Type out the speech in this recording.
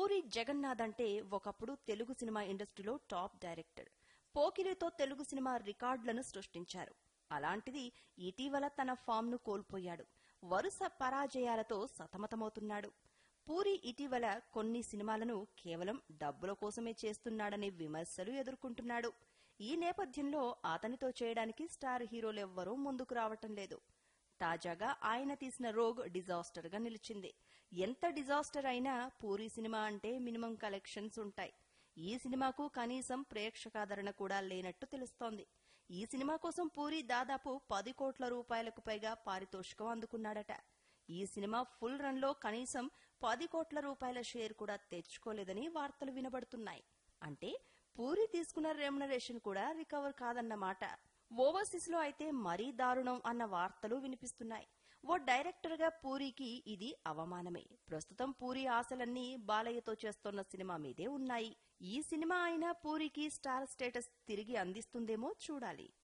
పూరి జగన్నాథ్ అంటే ఒకప్పుడు తెలుగు సినిమా ఇండస్ట్రీలో టాప్ డైరెక్టర్ పోకిరితో తెలుగు సినిమా రికార్డులను సృష్టించారు అలాంటిది ఇటీవల తన ఫామ్ ను కోల్పోయాడు వరుస పరాజయాలతో సతమతమవుతున్నాడు పూరి ఇటీవల కొన్ని సినిమాలను కేవలం డబ్బుల కోసమే చేస్తున్నాడనే విమర్శలు ఎదుర్కొంటున్నాడు ఈ నేపథ్యంలో అతనితో చేయడానికి స్టార్ హీరోలెవ్వరూ ముందుకు రావటం లేదు తాజాగా ఆయన తీసిన రోగ్ డిజాస్టర్ గా నిలిచింది ఎంత డిజాస్టర్ అయినా పూరి సినిమా అంటే మినిమం కలెక్షన్స్ ఉంటాయి ఈ సినిమాకు కనీసం ప్రేక్షకాదరణ కూడా లేనట్టు తెలుస్తోంది ఈ సినిమా కోసం పూరి దాదాపు పది కోట్ల రూపాయలకు పైగా పారితోషికం అందుకున్నాడట ఈ సినిమా ఫుల్ రన్ లో కనీసం పది కోట్ల రూపాయల షేర్ కూడా తెచ్చుకోలేదని వార్తలు వినబడుతున్నాయి అంటే పూరి తీసుకున్న రెమ్యునరేషన్ కూడా రికవర్ కాదన్నమాట ఓవర్సీస్ లో అయితే మరీ దారుణం అన్న వార్తలు వినిపిస్తున్నాయి ఓ డైరెక్టర్ గా పూరికి ఇది అవమానమే ప్రస్తుతం పూరి ఆశలన్నీ బాలయ్యతో చేస్తున్న సినిమా మీదే ఉన్నాయి ఈ సినిమా అయినా పూరికి స్టార్ స్టేటస్ తిరిగి అందిస్తుందేమో చూడాలి